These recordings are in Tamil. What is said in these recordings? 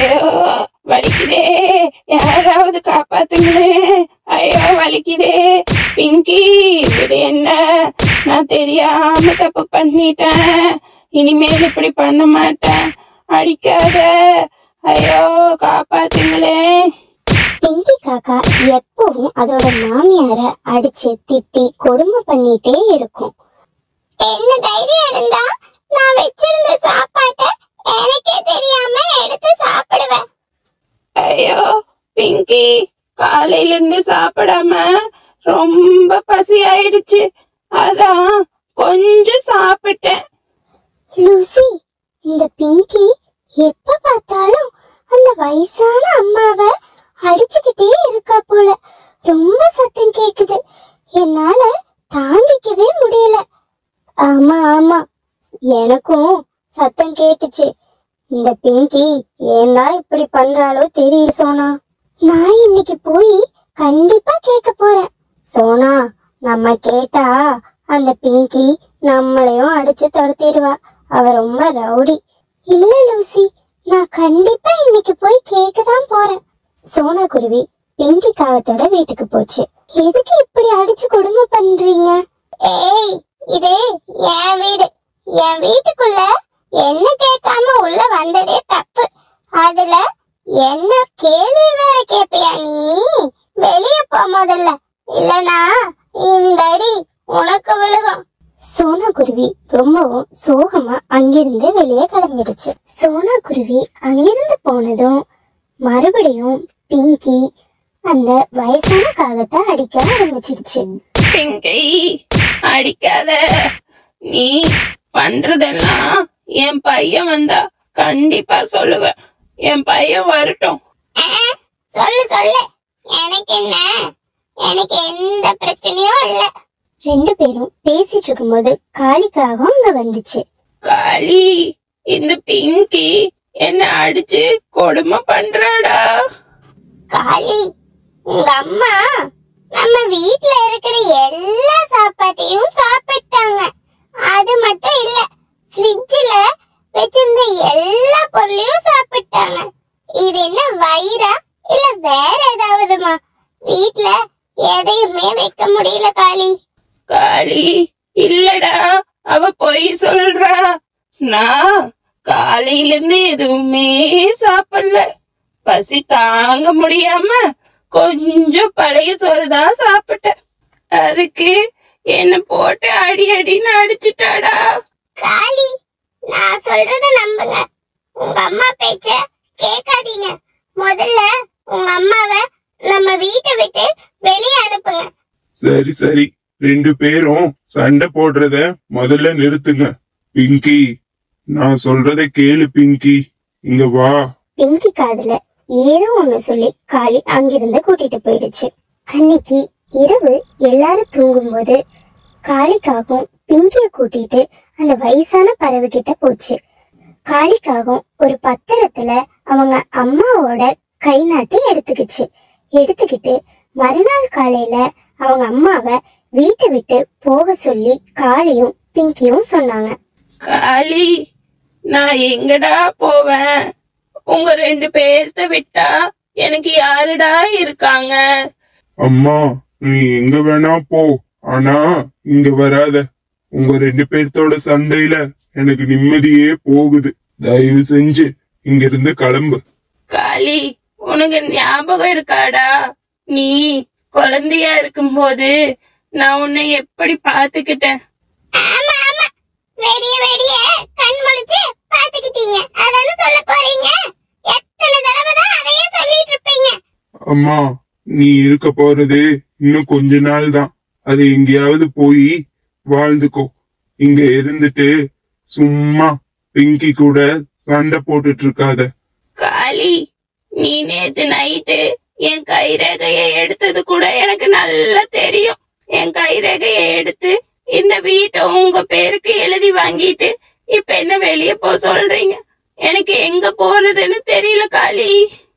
ஐயோ வலிக்குதே யாராவது காப்பாத்துங்களே ஐயோ வலிக்குதே பிங்கி இப்படி என்ன நான் தெரியாம தப்பு பண்ணிட்டேன் இனிமேல் இப்படி பண்ண மாட்டேன் அடிக்காத ஐயோ காப்பாத்துங்களே பிங்கி காக்கா எப்பவும் அதோட மாமியார அடிச்சு திட்டி கொடுமை பண்ணிட்டே இருக்கும் என்ன தைரியம் இருந்தா நான் வச்சிருந்த சாப்பாட்டை எனக்கே தெரியாம எடுத்து சாப்பிடுவேன் ஐயோ பிங்கி காலையில இருந்து சாப்பிடாம ரொம்ப பசி ஆயிடுச்சு அதான் கொஞ்சம் சாப்பிட்டேன் லூசி இந்த பிங்கி எப்ப பார்த்தாலும் அந்த வயசான அம்மாவை அடிச்சுக்கிட்டே இருக்கா போல ரொம்ப சத்தம் கேக்குது என்னால தாங்கிக்கவே முடியல ஆமா ஆமா எனக்கும் சத்தம் கேட்டுச்சு இந்த பிங்கி ஏன்டா இப்படி பண்றாளோ தெரியல சோனா நான் இன்னைக்கு போய் கண்டிப்பா கேட்க போறேன் சோனா நம்ம கேட்டா அந்த பிங்கி நம்மளையும் அடிச்சு துரத்திடுவா அவ ரொம்ப ரவுடி இல்ல லூசி நான் கண்டிப்பா இன்னைக்கு போய் கேட்க தான் போறேன் சோனா குருவி பிங்கி காகத்தோட வீட்டுக்கு போச்சு எதுக்கு இப்படி அடிச்சு கொடுமை பண்றீங்க ஏய் இது என் வீடு என் வீட்டுக்குள்ள என்ன கேட்காம உள்ள வந்ததே தப்பு அதுல என்ன கேள்வி வேற கேப்பியா நீ வெளிய போ முதல்ல இல்லனா இந்த அடி உனக்கு விழுகும் சோனா குருவி ரொம்பவும் சோகமா அங்கிருந்து வெளியே கிளம்பிடுச்சு சோனா குருவி அங்கிருந்து போனதும் மறுபடியும் பிங்கி அந்த வயசான காகத்தை அடிக்க ஆரம்பிச்சிடுச்சு பிங்கி அடிக்காத நீ பண்றதெல்லாம் என் பையன் வந்தா கண்டிப்பா சொல்லுவேன் என் பையன் வரட்டும் சொல்லு சொல்லு எனக்கு என்ன எனக்கு எந்த பிரச்சனையும் இல்ல ரெண்டு பேரும் பேசிட்டு இருக்கும்போது காளிக்காகம் அங்க வந்துச்சு காளி இந்த பிங்கி என்ன அடிச்சு கொடுமை பண்றாடா காளி உங்க அம்மா நம்ம வீட்ல இருக்கிற எல்லா சாப்பாட்டையும் சாப்பிட்டாங்க அது மட்டும் இல்ல ஃப்ரிட்ஜ்ல வச்சிருந்த எல்லா பொருளையும் சாப்பிட்டாங்க இது என்ன வயிறா இல்ல வேற ஏதாவதுமா வீட்ல எதையுமே வைக்க முடியல காளி காளி இல்லடா அவ பொய் சொல்றா நான் காலையில இருந்து எதுவுமே சாப்பிடல பசி தாங்க முடியாம கொஞ்சம் பழைய சோறு தான் சாப்பிட்டேன் அதுக்கு என்ன போட்டு அடி அடின்னு அடிச்சுட்டாடா காளி நான் சொல்றத நம்புங்க உங்க அம்மா பேச்ச கேட்காதீங்க முதல்ல உங்க அம்மாவை நம்ம வீட்டை விட்டு வெளியே அனுப்புங்க சரி சரி ரெண்டு பேரும் சண்டை போடுறத முதல்ல நிறுத்துங்க பிங்கி நான் சொல்றத கேளு பிங்கி இங்க வா பிங்கி காதுல ஏதோ ஒண்ணு சொல்லி காளி அங்கிருந்து கூட்டிட்டு போயிடுச்சு அன்னைக்கு இரவு எல்லாரும் தூங்கும்போது காளிக்காகவும் பிங்கிய கூட்டிட்டு அந்த வயசான பறவை கிட்ட போச்சு காளிக்காகவும் ஒரு பத்திரத்துல அவங்க அம்மாவோட கை நாட்டி எடுத்துக்கிச்சு எடுத்துக்கிட்டு மறுநாள் காலையில அவங்க அம்மாவை வீட்டை விட்டு போக சொல்லி காளியும் பிங்கியும் சொன்னாங்க காளி நான் எங்கடா போவேன் உங்க ரெண்டு பேர்த்த விட்டா எனக்கு யாருடா இருக்காங்க அம்மா நீ எங்க வேணா போ ஆனா இங்க வராத உங்க ரெண்டு பேர்த்தோட சண்டையில எனக்கு நிம்மதியே போகுது தயவு செஞ்சு இங்க இருந்து கிளம்பு காளி உனக்கு ஞாபகம் இருக்காடா நீ குழந்தையா இருக்கும்போது நான் உன்னை எப்படி பாத்துக்கிட்டேன் ஆமா ஆமா வெடிய வெடிய கண் முழிச்சு பாத்துக்கிட்டீங்க அதானே சொல்ல போறீங்க எத்தனை தடவை தான் அதையே சொல்லிட்டு இருப்பீங்க அம்மா நீ இருக்க போறது இன்னும் கொஞ்ச நாள் தான் அது எங்கேயாவது போய் வாழ்ந்துக்கோ இங்க இருந்துட்டு சும்மா பிங்கி கூட சண்டை போட்டுட்டு இருக்காத காளி நீ நேத்து நைட்டு என் கைரேகையை எடுத்தது கூட எனக்கு நல்லா தெரியும் என் கைரேகையை எடுத்து இந்த வீட்டை உங்க பேருக்கு எழுதி வாங்கிட்டு இப்ப என்ன வெளியே போ சொல்றீங்க எனக்கு எங்க போறதுன்னு தெரியல காளி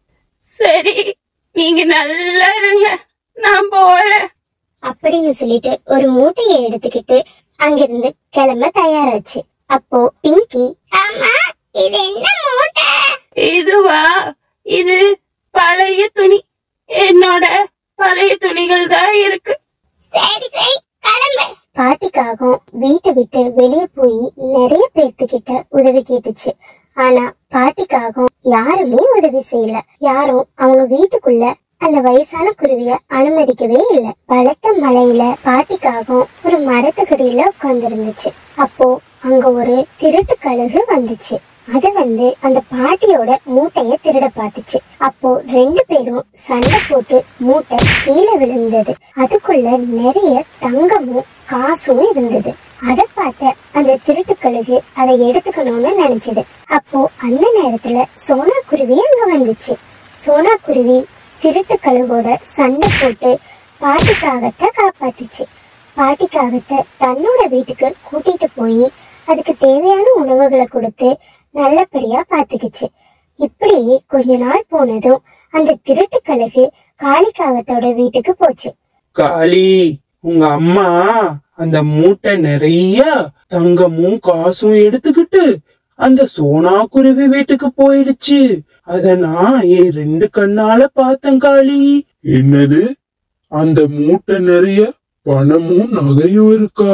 சரி நீங்க நல்லா இருங்க நான் போறேன் அப்படின்னு சொல்லிட்டு ஒரு மூட்டையை எடுத்துக்கிட்டு அங்கிருந்து கிளம்ப தயாராச்சு அப்போ பிங்கி ஆமா இது என்ன மூட்டை இதுவா இது பழைய துணி என்னோட பழைய துணிகள் தான் இருக்கு சரி சரி கிளம்பு பாட்டிக்காகவும் வீட்டை விட்டு வெளியே போய் நிறைய பேர்த்துக்கிட்ட உதவி கேட்டுச்சு ஆனா பாட்டிக்காகவும் யாருமே உதவி செய்யல யாரும் அவங்க வீட்டுக்குள்ள அந்த வயசான குருவிய அனுமதிக்கவே இல்ல பலத்த மழையில பாட்டிக்காகவும் ஒரு மரத்துக்கடியில உட்கார்ந்துருந்துச்சு அப்போ அங்க ஒரு திருட்டு கழுகு வந்துச்சு அது வந்து அந்த பாட்டியோட மூட்டைய திருட பார்த்துச்சு அப்போ ரெண்டு பேரும் சண்டை போட்டு மூட்டை கீழே விழுந்தது அதுக்குள்ள நிறைய தங்கமும் காசும் இருந்தது அத பார்த்த அந்த திருட்டு கழுகு அதை எடுத்துக்கணும்னு நினைச்சது அப்போ அந்த நேரத்துல சோனா குருவி அங்க வந்துச்சு சோனா குருவி திருட்டு கழுகோட சண்டை போட்டு பாட்டிக்காகத்தை காப்பாத்துச்சு பாட்டிக்காகத்தை தன்னோட வீட்டுக்கு கூட்டிட்டு போய் அதுக்கு தேவையான உணவுகளை கொடுத்து நல்லபடியா பாத்துக்குச்சு இப்படி கொஞ்ச நாள் போனதும் அந்த திருட்டு கழுகு காளிக்காகத்தோட வீட்டுக்கு போச்சு காளி உங்க அம்மா அந்த மூட்டை நிறைய தங்கமும் காசும் எடுத்துக்கிட்டு அந்த சோனா குருவி வீட்டுக்கு போயிடுச்சு அத நான் என் ரெண்டு கண்ணால பார்த்தேன் காளி என்னது அந்த மூட்டை நிறைய பணமும் நகையும் இருக்கா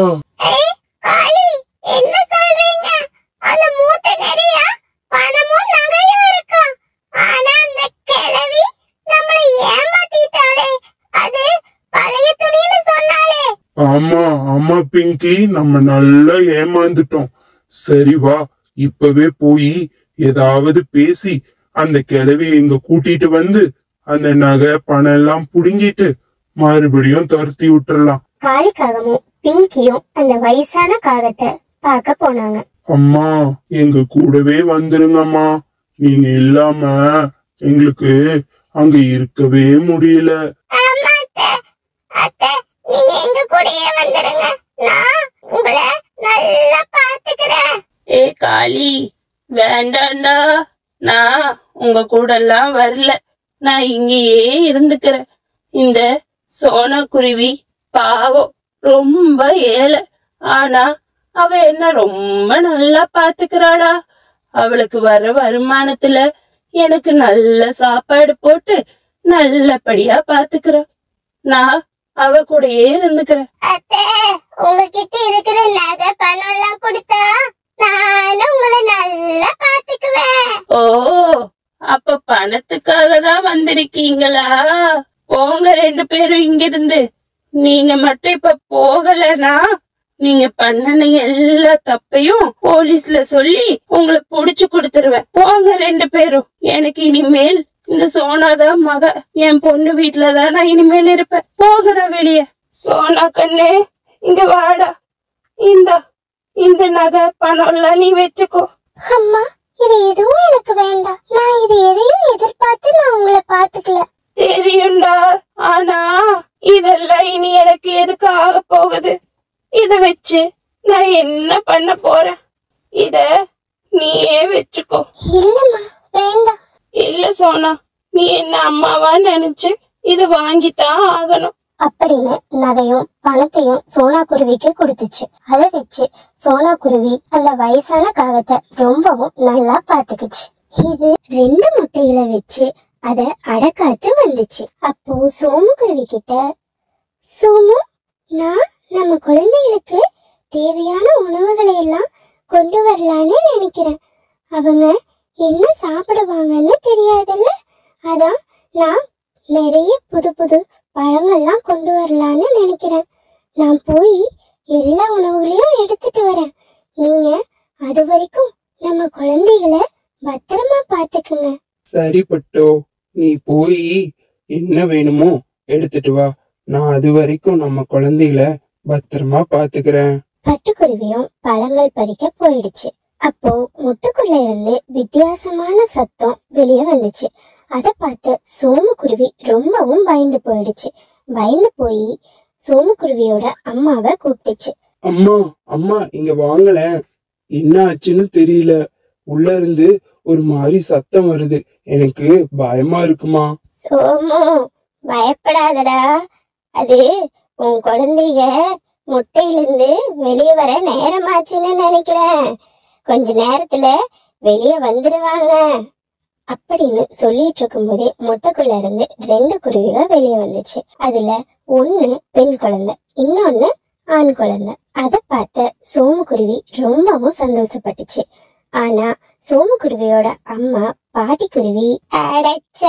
காளி என்ன சொல்றீங்க அந்த மூட்டை நிறைய பணமும் நகையும் இருக்கா ஆனா அந்த கிழவி நம்மளை ஏமாத்திட்டாளே அது பழைய துணின்னு சொன்னாலே ஆமா ஆமா பிங்கி நம்ம நல்லா ஏமாந்துட்டோம் சரி வா இப்பவே போய் ஏதாவது பேசி அந்த கிழவி இங்க கூட்டிட்டு வந்து அந்த நகை பணம் எல்லாம் புடுங்கிட்டு மறுபடியும் துரத்தி விட்டுறலாம் காளிக்காகமும் பிங்கியும் அந்த வயசான காகத்தை பார்க்க போனாங்க அம்மா எங்க கூடவே வந்துருங்கம்மா நீங்க இல்லாம எங்களுக்கு அங்க இருக்கவே முடியல ஆமா அத்தை அத்தை நீங்க எங்க கூடயே வந்துருங்க நான் உங்களை நல்லா பாத்துக்கிறேன் ஏ காளி வேண்டாண்டா நான் உங்க கூட எல்லாம் வரல நான் இங்கேயே இருந்துக்கிறேன் இந்த சோனா குருவி பாவம் ரொம்ப ஏழை ஆனா அவ என்ன ரொம்ப நல்லா பாத்துக்கிறாடா அவளுக்கு வர வருமானத்துல எனக்கு நல்ல சாப்பாடு போட்டு நல்லபடியா பாத்துக்கிறா நான் அவ கூடயே இருந்துக்கிறேன் அத்தை உங்ககிட்ட இருக்கிற நகை பணம் எல்லாம் கொடுத்தா நானும் உங்களை நல்லா பாத்துக்குவேன் ஓ அப்ப பணத்துக்காக தான் வந்திருக்கீங்களா போங்க ரெண்டு பேரும் இங்கிருந்து நீங்க மட்டும் இப்ப போகலனா நீங்க பண்ணன எல்லா தப்பையும் போலீஸ்ல சொல்லி உங்களை புடிச்சு கொடுத்துருவேன் போங்க ரெண்டு பேரும் எனக்கு இனிமேல் இந்த சோனாதான் மக என் பொண்ணு வீட்டுலதான் நான் இனிமேல் இருப்பேன் போகடா வெளியே சோனா கண்ணே இங்க வாடா இந்த இந்த நகை பணம் எல்லாம் நீ வச்சுக்கோ அம்மா இது எதுவும் எனக்கு வேண்டாம் நான் இது எதையும் எதிர்பார்த்து நான் உங்களை பாத்துக்கல தெரியும்டா ஆனா இதெல்லாம் இனி எனக்கு எதுக்கு ஆக போகுது இத வச்சு நான் என்ன பண்ண போறேன் இத நீயே வச்சுக்கோ இல்லம்மா வேண்டாம் இல்ல சோனா நீ என்ன அம்மாவா நினைச்சு இது வாங்கித்தான் ஆகணும் அப்படின்னு நகையும் பணத்தையும் சோனா குருவிக்கு கொடுத்துச்சு அதை வச்சு சோனா குருவி அந்த வயசான காகத்தை ரொம்பவும் நல்லா பாத்துக்குச்சு இது ரெண்டு முட்டைகளை வச்சு அத அடக்காத்து வந்துச்சு அப்போ சோமு குருவி கிட்ட சோமு நான் நம்ம குழந்தைகளுக்கு தேவையான உணவுகளை எல்லாம் கொண்டு வரலான்னு நினைக்கிறேன் அவங்க என்ன சாப்பிடுவாங்கன்னு தெரியாதுல்ல அதான் நான் நிறைய புது புது பழங்கள்லாம் கொண்டு வரலான்னு நினைக்கிறேன் நான் போய் எல்லா உணவுகளையும் எடுத்துட்டு வரேன் நீங்க அது வரைக்கும் நம்ம குழந்தைகளை பத்திரமா பாத்துக்குங்க சரி பட்டோ நீ போய் என்ன வேணுமோ எடுத்துட்டு வா நான் அது வரைக்கும் நம்ம குழந்தைகளை பத்திரமா பாத்துக்கிறேன் பட்டுக்குருவியும் பழங்கள் பறிக்க போயிடுச்சு அப்போ முட்டுக்குள்ள இருந்து வித்தியாசமான சத்தம் வெளியே வந்துச்சு அதை பார்த்து சோமுக்குருவி ரொம்பவும் பயந்து போயிடுச்சு பயந்து போய் சோமுக்குருவியோட அம்மாவை கூப்பிட்டுச்சு அம்மா அம்மா இங்க வாங்களேன் என்ன ஆச்சுன்னு தெரியல உள்ள இருந்து ஒரு மாதிரி சத்தம் வருது எனக்கு பயமா இருக்குமா சோமு பயப்படாதடா அது உன் குழந்தைக முட்டையிலிருந்து வெளியே வர நேரமாச்சுன்னு நினைக்கிறேன் கொஞ்ச நேரத்துல வெளியே வந்துருவாங்க அப்படின்னு சொல்லிட்டு இருக்கும்போதே முட்டைக்குள்ள இருந்து ரெண்டு குருவிகள் வெளியே வந்துச்சு அதுல ஒண்ணு பெண் குழந்தை இன்னொன்னு ஆண் குழந்தை அத பார்த்த சோமுக்குருவி ரொம்பவும் சந்தோஷப்பட்டுச்சு ஆனா சோமுக்குருவியோட அம்மா பாட்டிக்குருவி அடைச்ச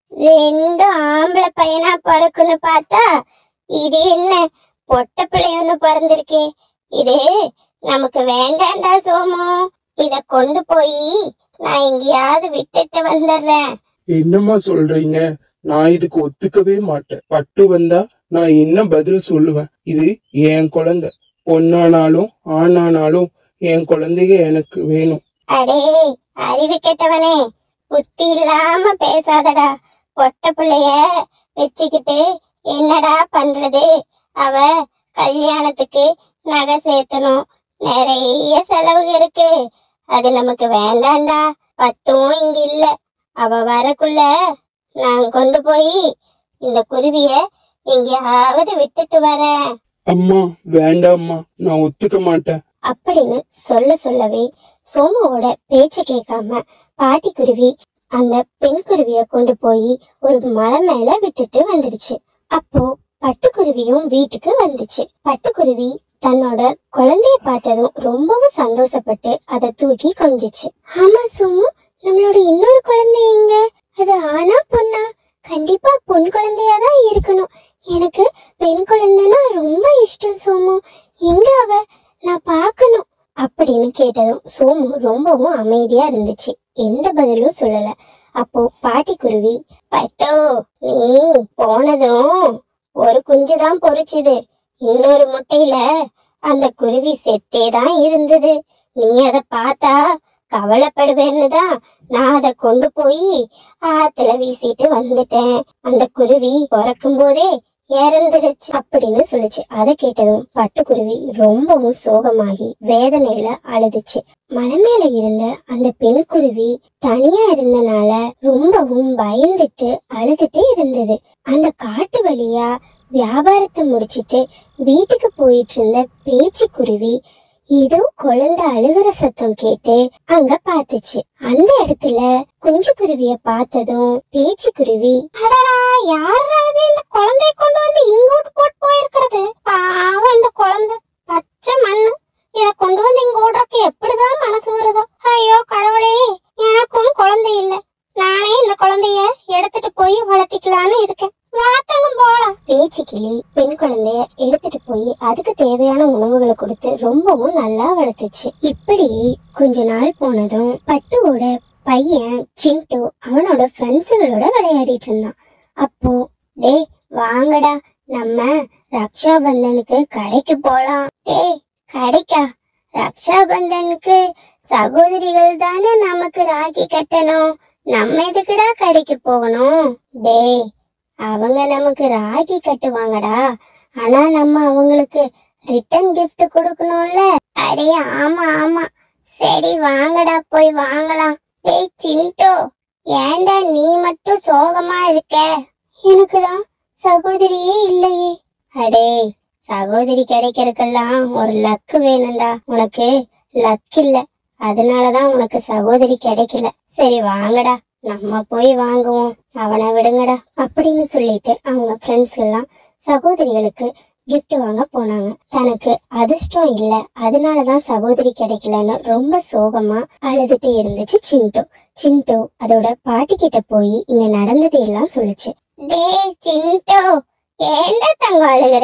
ரெண்டு ஆம்பளை பையனா பிறக்குன்னு பார்த்தா இது என்ன பொட்ட பிள்ளை ஒண்ணு பிறந்திருக்கே இது நமக்கு வேண்டாண்டா சோமு இத கொண்டு போய் நான் எங்கேயாவது விட்டுட்டு வந்துடுறேன் என்னம்மா சொல்றீங்க நான் இதுக்கு ஒத்துக்கவே மாட்டேன் பட்டு வந்தா நான் என்ன பதில் சொல்லுவேன் இது என் குழந்தை பொண்ணானாலும் ஆணானாலும் என் குழந்தைய எனக்கு வேணும் அடே அறிவு கெட்டவனே புத்தி இல்லாம பேசாதடா பொட்ட பிள்ளைய வச்சுக்கிட்டு என்னடா பண்றது அவ கல்யாணத்துக்கு நகை சேர்த்தணும் நிறைய செலவு இருக்கு அது நமக்கு வேண்டாம்டா பட்டும் இங்க இல்ல அவ வரக்குள்ள நான் கொண்டு போய் இந்த குருவிய எங்கேயாவது விட்டுட்டு வரேன் அம்மா வேண்டாம்மா நான் ஒத்துக்க மாட்டேன் அப்படின்னு சொல்ல சொல்லவே சோமுவோட பேச்ச கேட்காம பாட்டிக்குருவி அந்த பெண் குருவிய கொண்டு போய் ஒரு மலை மேல விட்டுட்டு வந்துடுச்சு அப்போ பட்டுக்குருவியும் வீட்டுக்கு வந்துச்சு பட்டுக்குருவி தன்னோட குழந்தைய பார்த்ததும் ரொம்பவும் சந்தோஷப்பட்டு அதை தூக்கி கொஞ்சிச்சு ஆமா சோமு நம்மளோட இன்னொரு குழந்தை எங்க அது ஆனா பொண்ணா கண்டிப்பா பொன் குழந்தையா தான் இருக்கணும் எனக்கு பெண் குழந்தைன்னா ரொம்ப இஷ்டம் சோமு எங்க அவ நான் பார்க்கணும் அப்படின்னு கேட்டதும் சோமு ரொம்பவும் அமைதியா இருந்துச்சு எந்த பதிலும் சொல்லல அப்போ பாட்டிக்குருவி பட்டோ நீ போனதும் ஒரு குஞ்சு தான் பொரிச்சுது இன்னொரு முட்டையில அந்த குருவி செத்தே தான் இருந்தது நீ அதை பார்த்தா கவலைப்படுவேன்னு தான் நான் அதை கொண்டு போய் ஆத்துல வீசிட்டு வந்துட்டேன் அந்த குருவி பிறக்கும் போதே இறந்துருச்சு அப்படின்னு சொல்லுச்சு அதை கேட்டதும் பட்டுக்குருவி ரொம்பவும் சோகமாகி வேதனையில அழுதுச்சு மலை மேல இருந்த அந்த பெண் குருவி தனியா இருந்தனால ரொம்பவும் பயந்துட்டு அழுதுட்டு இருந்தது அந்த காட்டு வழியா வியாபாரத்தை முடிச்சிட்டு வீட்டுக்கு போயிட்டு இருந்த பேச்சு குருவி ஏதோ குழந்தை அழுகிற சத்தம் கேட்டு அங்க பாத்துச்சு அந்த இடத்துல குஞ்சு குருவிய பார்த்ததும் பேச்சு குருவி அடடா யாராவது இந்த குழந்தைய கொண்டு வந்து இங்கோட்டு போட்டு போயிருக்கிறது பாவம் இந்த குழந்தை பச்சை மண்ணு இத கொண்டு வந்து இங்க ஓடுறக்கு எப்படிதான் மனசு வருதோ ஐயோ கடவுளே எனக்கும் குழந்தை இல்ல நானே இந்த குழந்தைய எடுத்துட்டு போய் வளர்த்திக்கலான்னு இருக்கேன் வாத்தங்க போலாம் பேச்சு கிளி பெண் குழந்தைய எடுத்துட்டு போய் அதுக்கு தேவையான உணவுகளை கொடுத்து ரொம்பவும் நல்லா வளர்த்துச்சு இப்படி கொஞ்ச நாள் போனதும் பட்டுவோட பையன் சிண்டு அவனோட ஃப்ரெண்ட்ஸுகளோட விளையாடிட்டு இருந்தான் அப்போ டேய் வாங்கடா நம்ம ரக்ஷா பந்தனுக்கு கடைக்கு போலாம் டேய் கடைக்கா ரக்ஷா பந்தனுக்கு சகோதரிகள் தானே நமக்கு ராக்கி கட்டணும் நம்ம எதுக்குடா கடைக்கு போகணும் டேய் அவங்க நமக்கு ராகி கட்டுவாங்கடா ஆனா நம்ம அவங்களுக்கு ரிட்டர்ன் gift கொடுக்கணும்ல அடே ஆமா ஆமா சரி வாங்கடா போய் வாங்கலாம் டேய் சிண்டோ ஏன்டா நீ மட்டும் சோகமா இருக்க எனக்குதான் சகோதரியே இல்லையே அடே சகோதரி கிடைக்கிறதுக்கெல்லாம் ஒரு லக்கு வேணும்டா உனக்கு லக் இல்ல அதனாலதான் உனக்கு சகோதரி கிடைக்கல சரி வாங்கடா நம்ம போய் வாங்குவோம் அவனை விடுங்கடா அப்படின்னு சொல்லிட்டு அவங்க ஃப்ரெண்ட்ஸ் எல்லாம் சகோதரிகளுக்கு gift வாங்க போனாங்க தனக்கு அதிர்ஷ்டம் இல்ல அதனாலதான் சகோதரி கிடைக்கலன்னு ரொம்ப சோகமா அழுதுட்டு இருந்துச்சு சிண்டு சிண்டு அதோட பாட்டி கிட்ட போய் இங்க நடந்தது எல்லாம் சொல்லுச்சு டேய் சிண்டு ஏன்டா தங்கம் அழுகுற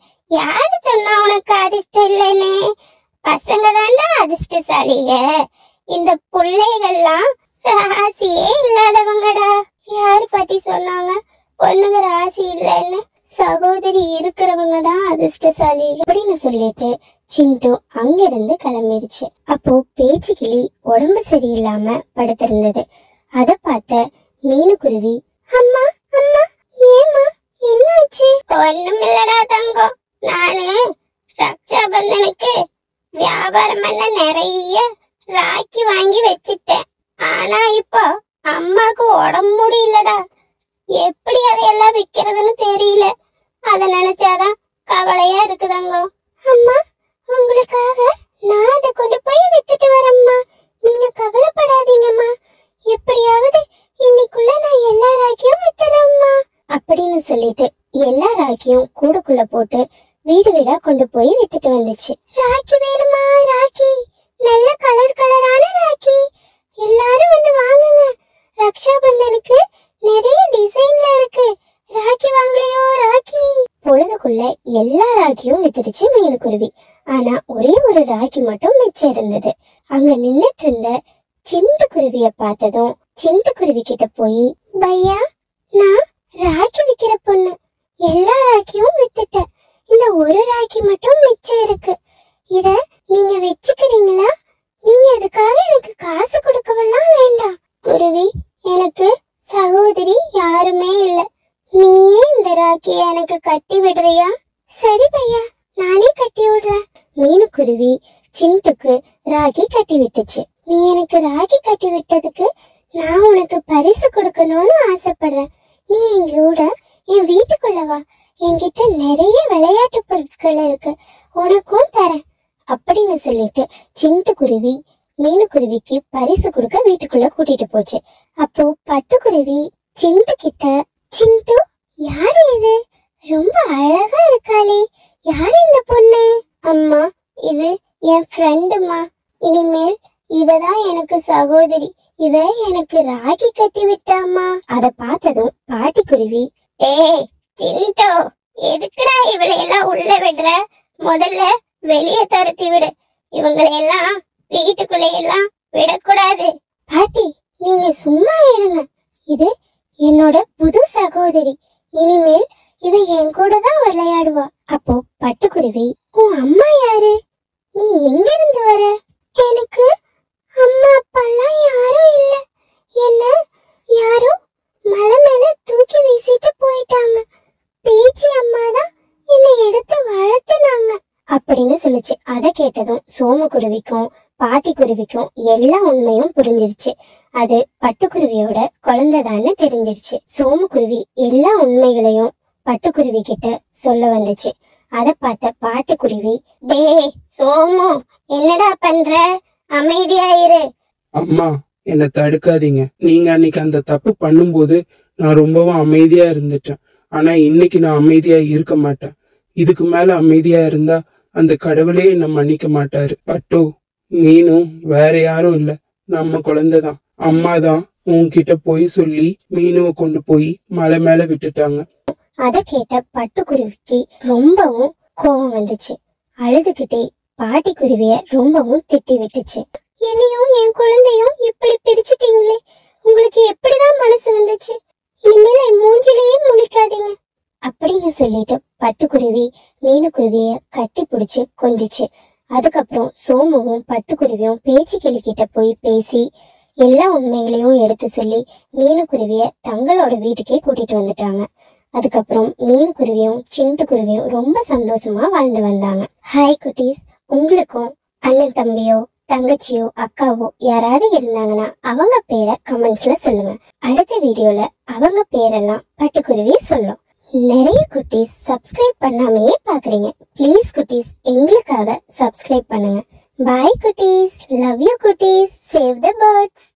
யாரு சொன்னா உனக்கு அதிர்ஷ்டம் இல்லைன்னு பசங்க தாண்டா அதிர்ஷ்டசாலிக இந்த பிள்ளைகள்லாம் ராசியே இல்லாதவங்கடா யாரு பாட்டி சொன்னாங்க பொண்ணுங்க ராசி இல்லைன்னு சகோதரி இருக்கிறவங்க தான் அதிர்ஷ்டசாலி அப்படின்னு சொல்லிட்டு சிண்டு அங்கிருந்து கிளம்பிருச்சு அப்போ பேச்சு கிளி உடம்பு சரியில்லாம படுத்திருந்தது அத பார்த்த மீனுக்குருவி அம்மா அம்மா ஏமா என்னாச்சு ஒண்ணுமில்லடா தங்கம் நானு ரக்ஷாபந்தனுக்கு வியாபாரம் பண்ண நிறைய ராக்கி வாங்கி வச்சிட்டேன் ஆனா இப்போ அம்மாக்கு உடம்பு முடியலடா எப்படி அதையெல்லாம் விக்கிறதுன்னு தெரியல அத நினைச்சாதான் கவலையா இருக்குதாங்க அம்மா உங்களுக்காக நான் அதை கொண்டு போய் வித்துட்டு வரேம்மா நீங்க கவலைப்படாதீங்கம்மா எப்படியாவது இன்னைக்குள்ள நான் எல்லா ராக்கியும் வித்துறேம்மா அப்படின்னு சொல்லிட்டு எல்லா ராக்கியும் கூடுக்குள்ள போட்டு வீடு வீடா கொண்டு போய் வித்துட்டு வந்துச்சு ராக்கி வேணுமா ராக்கி நல்ல கலர் கலரான ராக்கி எல்லாரும் வந்து வாங்குங்க ரக்ஷா பந்தனுக்கு நிறைய டிசைன்ல இருக்கு ராக்கி வாங்கலையோ ராக்கி பொழுதுக்குள்ள எல்லா ராக்கியும் வித்துடுச்சு மீனுக்குருவி ஆனா ஒரே ஒரு ராக்கி மட்டும் மிச்சம் இருந்தது அங்க நின்னுட்டு இருந்த சிண்டு குருவிய பார்த்ததும் சிண்டு குருவி கிட்ட போய் பையா நான் ராக்கி விக்கிற பொண்ணு எல்லா ராக்கியும் வித்துட்டேன் இந்த ஒரு ராக்கி மட்டும் மிச்சம் இருக்கு இத நீங்க வச்சுக்கிறீங்களா நீங்க இதுக்காக எனக்கு காசு கொடுக்கவெல்லாம் வேண்டாம் குருவி எனக்கு சகோதரி யாருமே இல்ல நீயே இந்த ராக்கிய எனக்கு கட்டி விடுறியா சரி பையா நானே கட்டி விடுறேன் மீனுக்குருவி சிண்டுக்கு ராகி கட்டி விட்டுச்சு நீ எனக்கு ராகி கட்டி விட்டதுக்கு நான் உனக்கு பரிசு கொடுக்கணும்னு ஆசைப்படுறேன் நீ எங்க கூட என் வீட்டுக்குள்ள வா என்கிட்ட நிறைய விளையாட்டு பொருட்கள் இருக்கு உனக்கும் தரேன் அப்படின்னு சொல்லிட்டு சிண்டு குருவி மீனுக்குருவிக்கு பரிசு கொடுக்க வீட்டுக்குள்ள கூட்டிட்டு போச்சு அப்போ பட்டுக்குருவி சிண்டு கிட்ட சிண்டு யாரு இது ரொம்ப அழகா இருக்காளே யாரு இந்த பொண்ணு அம்மா இது என் ஃப்ரெண்டுமா இனிமேல் இவதான் எனக்கு சகோதரி இவ எனக்கு ராகி கட்டி விட்டாமா அத பார்த்ததும் பாட்டிக்குருவி ஏய் சிண்டோ எதுக்குடா இவளை எல்லாம் உள்ள விடுற முதல்ல வெளியே துரத்தி விடு இவங்களை எல்லாம் வீட்டுக்குள்ள எல்லாம் விடக்கூடாது பாட்டி நீங்க சும்மா இருங்க இது என்னோட புது சகோதரி இனிமேல் இவ என் கூட தான் விளையாடுவா அப்போ பட்டுக்குருவி உன் அம்மா யாரு நீ எங்க இருந்து வர எனக்கு அம்மா அப்பாலாம் யாரும் இல்ல என்ன யாரோ மலை மேல தூக்கி வீசிட்டு போயிட்டாங்க பேச்சி அம்மா தான் என்னை எடுத்து வளர்த்துனாங்க அப்படின்னு சொல்லுச்சு அதை கேட்டதும் சோமக்குருவிக்கும் பாட்டிக்குருவிக்கும் எல்லா உண்மையும் புரிஞ்சிருச்சு அது பட்டுக்குருவியோட குழந்தைதான்னு தெரிஞ்சிருச்சு சோமக்குருவி எல்லா உண்மைகளையும் பட்டுக்குருவி கிட்ட சொல்ல வந்துச்சு அத பார்த்த பாட்டுக்குருவி டேய் சோமு என்னடா பண்ற அமைதியா இரு அம்மா என்னை தடுக்காதீங்க நீங்க அன்னைக்கு அந்த தப்பு பண்ணும்போது நான் ரொம்பவும் அமைதியா இருந்துட்டேன் ஆனா இன்னைக்கு நான் அமைதியா இருக்க மாட்டேன் இதுக்கு மேல அமைதியா இருந்தா அந்த கடவுளே என்ன மன்னிக்க மாட்டாரு பட்டு மீனும் வேற யாரும் இல்ல நம்ம குழந்தைதான் அம்மா தான் உன்கிட்ட போய் சொல்லி மீனுவை கொண்டு போய் மலை மேல விட்டுட்டாங்க அத கேட்ட பட்டுக்குருவிக்கு ரொம்பவும் கோபம் வந்துச்சு அழுதுகிட்டே பாட்டிக்குருவிய ரொம்பவும் திட்டி விட்டுச்சு என்னையும் என் குழந்தையும் இப்படி பிரிச்சுட்டீங்களே உங்களுக்கு எப்படிதான் மனசு வந்துச்சு இனிமேல் என் மூஞ்சிலேயே முழிக்காதீங்க அப்படின்னு சொல்லிட்டு பட்டுக்குருவி மீனுக்குருவிய கட்டி பிடிச்சு கொஞ்சிச்சு அதுக்கப்புறம் சோமுவும் பட்டுக்குருவியும் பேச்சு கிட்ட போய் பேசி எல்லா உண்மைகளையும் எடுத்து சொல்லி மீனுக்குருவிய தங்களோட வீட்டுக்கே கூட்டிட்டு வந்துட்டாங்க அதுக்கப்புறம் மீனுக்குருவியும் சிண்டு குருவியும் ரொம்ப சந்தோஷமா வாழ்ந்து வந்தாங்க ஹாய் குட்டீஸ் உங்களுக்கும் அண்ணன் தம்பியோ தங்கச்சியோ அக்காவோ யாராவது இருந்தாங்கன்னா அவங்க பேரை கமெண்ட்ஸ்ல சொல்லுங்க அடுத்த வீடியோல அவங்க பேரெல்லாம் பட்டுக்குருவி சொல்லும் நிறைய குட்டீஸ் சப்ஸ்கிரைப் பண்ணாமையே பாக்குறீங்க ப்ளீஸ் குட்டீஸ் எங்களுக்காக சப்ஸ்கிரைப் பண்ணுங்க பாய் குட்டீஸ் லவ் யூ குட்டீஸ் சேவ் த பேர்ட்ஸ்